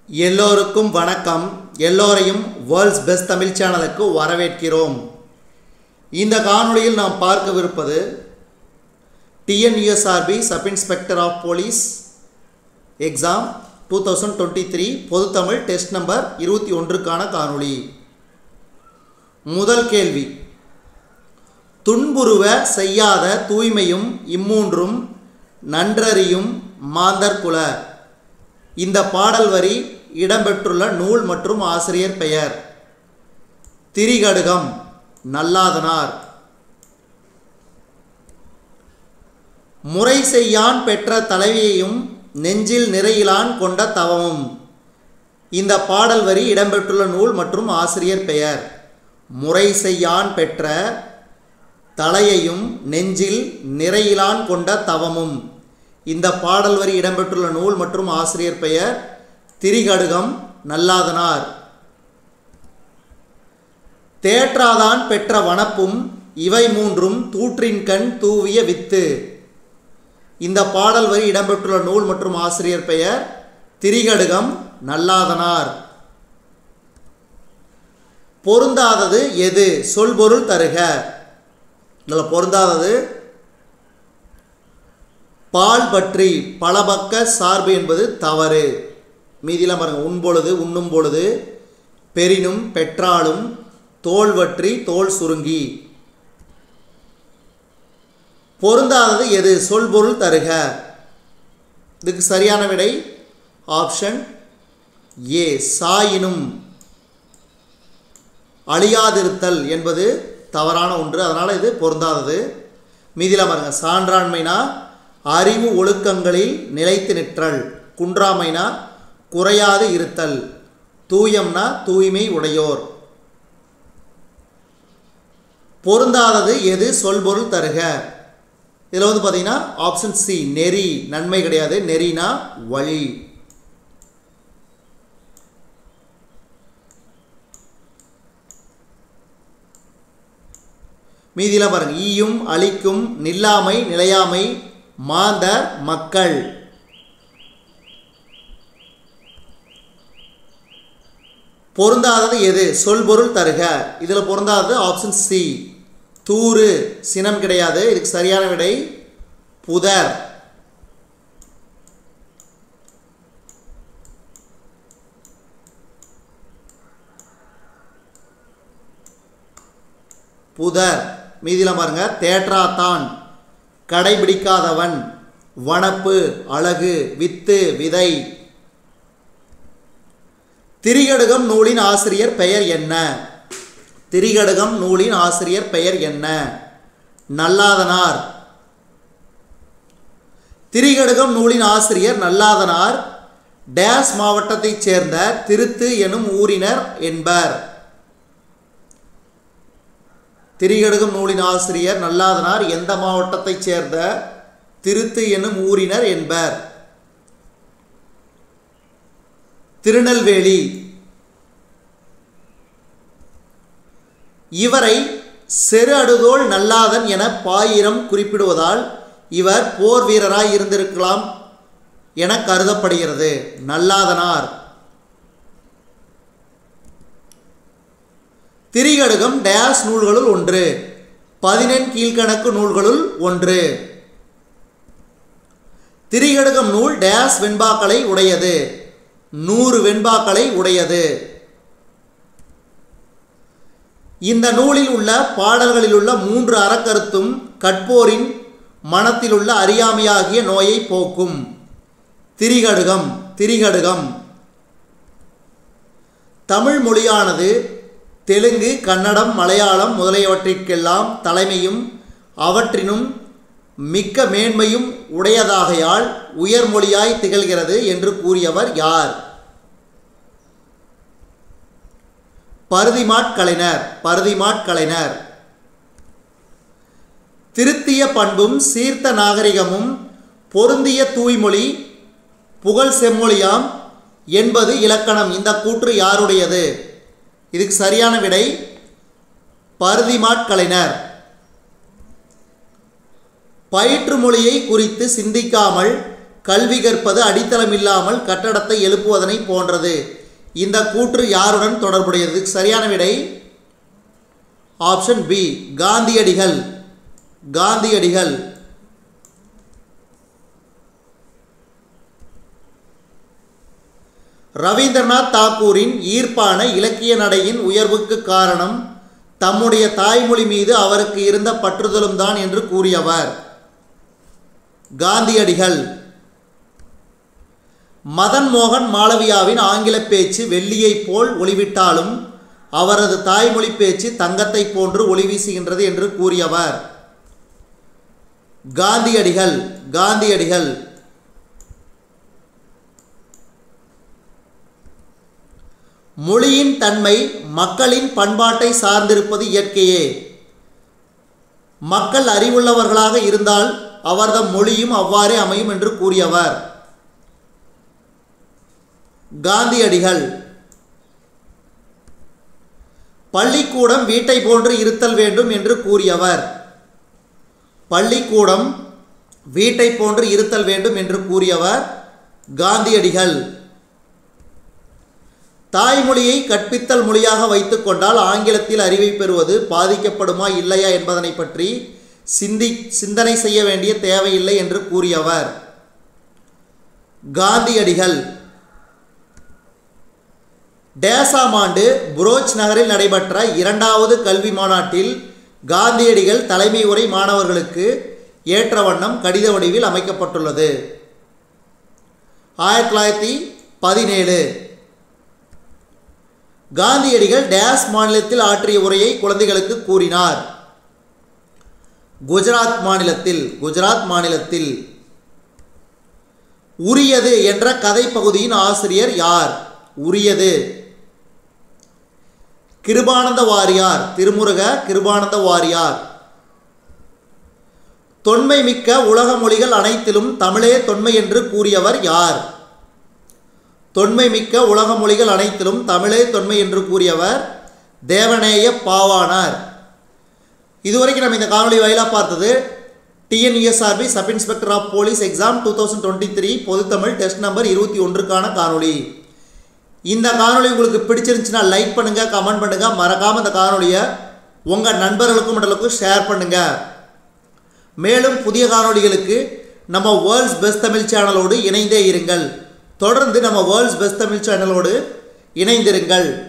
எல்லோருக்கும் வணக்கம் எல்லோரையும் வேர்ல்ட்ஸ் பெஸ்ட் தமிழ் சேனலுக்கு வரவேற்கிறோம் இந்த காணொளியில் நாம் பார்க்கவிருப்பது TNUSRB sub inspector of police exam two thousand twenty three பொதுத்தமிழ் டெஸ்ட் நம்பர் இருபத்தி ஒன்றுக்கான காணொளி முதல் கேள்வி துன்புருவ செய்யாத தூய்மையும் இம்மூன்றும் நன்றறியும் மாந்தர் குல இந்த பாடல் வரி இடம்பெற்றுள்ள நூல் மற்றும் ஆசிரியர் பெயர் திரிகடுகம் நல்லாதனார் முறை செய்யான் பெற்ற தலைவியையும் நெஞ்சில் நிறையிலான் கொண்ட தவமும் இந்த பாடல் வரி இடம்பெற்றுள்ள நூல் மற்றும் ஆசிரியர் பெயர் முறை செய்யான் பெற்ற தலையையும் நெஞ்சில் நிறையிலான் கொண்ட தவமும் இந்த பாடல் வரி இடம்பெற்றுள்ள நூல் மற்றும் ஆசிரியர் பெயர் திரிகடுகம் நல்லாதனார் தேற்றாதான் பெற்ற வனப்பும் இவை மூன்றும் தூற்றின்கண் தூவிய வித்து இந்த பாடல் வரி இடம்பெற்றுள்ள நூல் மற்றும் ஆசிரியர் பெயர் திரிகடுகம் நல்லாதனார் பொருந்தாதது எது சொல்பொருள் தருக இதில் பொருந்தாதது பால் பற்றி பலபக்க சார்பு என்பது தவறு மீதியில் பாருங்க உண்பொழுது உண்ணும் பொழுது பெரினும் பெற்றாலும் தோல் வற்றி தோல் சுருங்கி பொருந்தாதது எது சொல்பொருள் தருக இதுக்கு சரியான விடை ஆப்ஷன் ஏ சாயினும் அழியாதிருத்தல் என்பது தவறான ஒன்று அதனால் இது பொருந்தாதது மீதியில் பாருங்க சான்றாண்மைனா அறிவு ஒழுக்கங்களில் நிலைத்து நிற்றல் குன்றாமைனா குறையாது இருத்தல் தூயம்னா தூய்மை உடையோர் பொருந்தாதது எது சொல்பொருள் தருக இதில் வந்து பார்த்தீங்கன்னா ஆப்ஷன் சி நெறி நன்மை கிடையாது நெறினா வழி மீதியில் பாருங்க ஈயும் அழிக்கும் நில்லாமை நிலையாமை மாந்தர் மக்கள் பொருந்தாதது எது சொல்பொருள் தருக இதில் பொருந்தாதது ஆப்ஷன் சி தூறு சினம் கிடையாது இதுக்கு சரியான விடை புதர் புதர் மீதியில் பாருங்க தேற்றாத்தான் கடைபிடிக்காதவன் வனப்பு அழகு வித்து விதை திரிகடுகம் நூலின் ஆசிரியர் பெயர் என்ன திரிகடுகம் நூலின் ஆசிரியர் பெயர் என்ன நல்லாதனார் திரிகடுகம் நூலின் ஆசிரியர் நல்லாதனார் டேஸ் மாவட்டத்தைச் சேர்ந்த திருத்து எனும் ஊரினர் என்பர் திரிகடுகம் நூலின் ஆசிரியர் நல்லாதனார் எந்த மாவட்டத்தைச் சேர்ந்த திருத்து எனும் ஊரினர் என்பர் திருநெல்வேலி இவரை செரு அடுதோள் நல்லாதன் என பாயிரம் குறிப்பிடுவதால் இவர் போர் வீரராய் இருந்திருக்கலாம் என கருதப்படுகிறது நல்லாதனார் திரிகடுகம் டேஸ் நூல்களுள் ஒன்று பதினெண் கீழ்கணக்கு நூல்களுள் ஒன்று திரிகடுகம் நூல் டேஸ் வெண்பாக்களை உடையது நூறு வெண்பாக்களை உடையது இந்த நூலில் உள்ள பாடல்களில் உள்ள மூன்று அறக்கருத்தும் கற்போரின் மனத்திலுள்ள அறியாமையாகிய நோயை போக்கும் திரிகடுகம் திரிகடுகம் தமிழ் மொழியானது தெலுங்கு கன்னடம் மலையாளம் முதலியவற்றிற்கெல்லாம் தலைமையும் அவற்றினும் மிக்க மேன்மையும் உடையதாகையால் உயர்மொழியாய் திகழ்கிறது என்று கூறியவர் யார் பருதிமாட்கலைஞர் பருதிமாட்கலைஞர் திருத்திய பண்பும் சீர்த்த நாகரிகமும் பொருந்திய தூய்மொழி புகழ் செம்மொழியாம் என்பது இலக்கணம் இந்த கூற்று யாருடையது இதுக்கு சரியான விடை பருதிமாட்கலைஞர் பயிற்று மொழியை குறித்து சிந்திக்காமல் கல்வி கற்பது அடித்தளம் இல்லாமல் கட்டடத்தை எழுப்புவதனை போன்றது இந்த கூற்று யாருடன் தொடர்புடையது சரியான விடை ஆப்ஷன் பி காந்தியடிகள் காந்தியடிகள் ரவீந்திரநாத் தாக்கூரின் ஈர்ப்பான இலக்கிய நடையின் உயர்வுக்கு காரணம் தம்முடைய தாய்மொழி மீது அவருக்கு இருந்த பற்றுதலும் தான் என்று கூறியவர் காந்தியடிகள் மதன் மோகன் மாளவியாவின் ஆங்கில பேச்சு வெள்ளியைப் போல் ஒளிவிட்டாலும் அவரது தாய்மொழி பேச்சு தங்கத்தை போன்று ஒளி வீசுகின்றது என்று கூறியவர் காந்தியடிகள் காந்தியடிகள் மொழியின் தன்மை மக்களின் பண்பாட்டை சார்ந்திருப்பது இயற்கையே மக்கள் அறிவுள்ளவர்களாக இருந்தால் அவர்தம் மொழியும் அவ்வாறே அமையும் என்று கூறியவர் காந்தியடிகள் பள்ளிக்கூடம் வீட்டை போன்று இருத்தல் வேண்டும் என்று கூறியவர் பள்ளிக்கூடம் வீட்டை போன்று இருத்தல் வேண்டும் என்று கூறியவர் காந்தியடிகள் தாய்மொழியை கற்பித்தல் மொழியாக வைத்துக்கொண்டால் ஆங்கிலத்தில் அறிவை பெறுவது பாதிக்கப்படுமா இல்லையா என்பதனை பற்றி சிந்தி சிந்தனை செய்ய வேண்டிய தேவையில்லை என்று கூறியவர் காந்தியடிகள் டேசாம் ஆண்டு புரோச் நகரில் நடைபெற்ற இரண்டாவது கல்வி மாநாட்டில் காந்தியடிகள் தலைமை உரை மாணவர்களுக்கு ஏற்ற வண்ணம் கடித வடிவில் அமைக்கப்பட்டுள்ளது ஆயிரத்தி தொள்ளாயிரத்தி பதினேழு காந்தியடிகள் டேஸ் மாநிலத்தில் ஆற்றிய உரையை குழந்தைகளுக்கு கூறினார் குஜராத் மாநிலத்தில் குஜராத் மாநிலத்தில் உரியது என்ற கதை பகுதியின் ஆசிரியர் யார் உரியது கிருபானந்த வாரியார் திருமுருக கிருபானந்த வாரியார் தொன்மை மிக்க உலக மொழிகள் அனைத்திலும் தமிழே தொன்மை என்று கூறியவர் யார் தொன்மை மிக்க உலக மொழிகள் அனைத்திலும் தமிழே தொன்மை என்று கூறியவர் தேவநேய பாவானார் இதுவரைக்கும் நம்ம இந்த காணொலி வாயிலாக பார்த்தது TNUSRB sub inspector of police exam two thousand twenty three பொதுத்தமிழ் டெஸ்ட் நம்பர் இருபத்தி ஒன்றுக்கான காணொலி இந்த காணொலி உங்களுக்கு பிடிச்சிருந்துச்சுன்னா லைக் பண்ணுங்கள் கமெண்ட் பண்ணுங்கள் மறக்காமல் இந்த காணொலியை உங்கள் நண்பர்களுக்கும் மண்டலுக்கும் ஷேர் பண்ணுங்கள் மேலும் புதிய காணொளிகளுக்கு நம்ம வேர்ல்ட்ஸ் பெஸ்ட் தமிழ் சேனலோடு இணைந்தே இருங்கள் தொடர்ந்து நம்ம வேர்ல்ட்ஸ் பெஸ்ட் தமிழ் சேனலோடு இணைந்திருங்கள்